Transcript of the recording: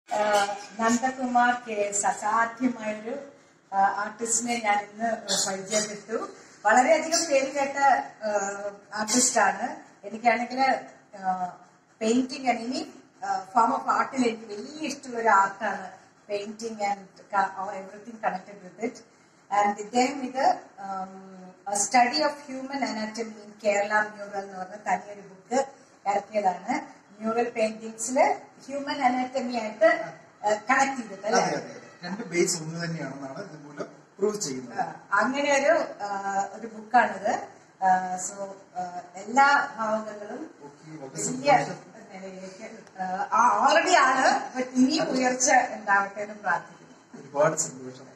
Nandakumar K S അസാധ്യമായൊരു ആർട്ടിസ്റ്റിനെ ഞാൻ ഇന്ന് പരിചയപ്പെട്ടു വളരെയധികം പേര് കേട്ട ആർട്ടിസ്റ്റാണ് എനിക്കാണെങ്കിൽ പെയിന്റിങ് ആൻഡ് ഇനി ഫോം ഓഫ് ആർട്ടിൽ എനിക്ക് വലിയ ഇഷ്ടമുള്ള ഒരു ആർട്ടാണ് painting and everything connected with it and ഇദ്ദേഹം ഇത് study of human anatomy in Kerala mural എന്ന് പറഞ്ഞ തനിയൊരു ബുക്ക് ഇറക്കിയതാണ് മ്യൂറൽ പെയിന്റിങ്സിൽ ഹ്യൂമൻ അനാറ്റമി ആയിട്ട് കണക്ട് ചെയ്തിട്ട് അതെ അല്ലേ അതെ അതെ രണ്ട് ബേസ് ഒന്ന് തന്നെയാണെന്നാണ് ഇതുമൂലം പ്രൂവ് ചെയ്യുന്നത് ആ, അങ്ങനെ ഒരു ആ, ഒരു ബുക്കാണിത് സോ എല്ലാ ഭാവങ്ങളും ഓക്കെ വളരെ വലിയ സന്തോഷം നിലയിലേക്ക് ഓൾറെഡി ആണ് but ഇനിയും ഉയർച്ച ഉണ്ടാവട്ടെ എന്ന് പ്രാർത്ഥിക്കുന്നു ഒരുപാട് സന്തോഷം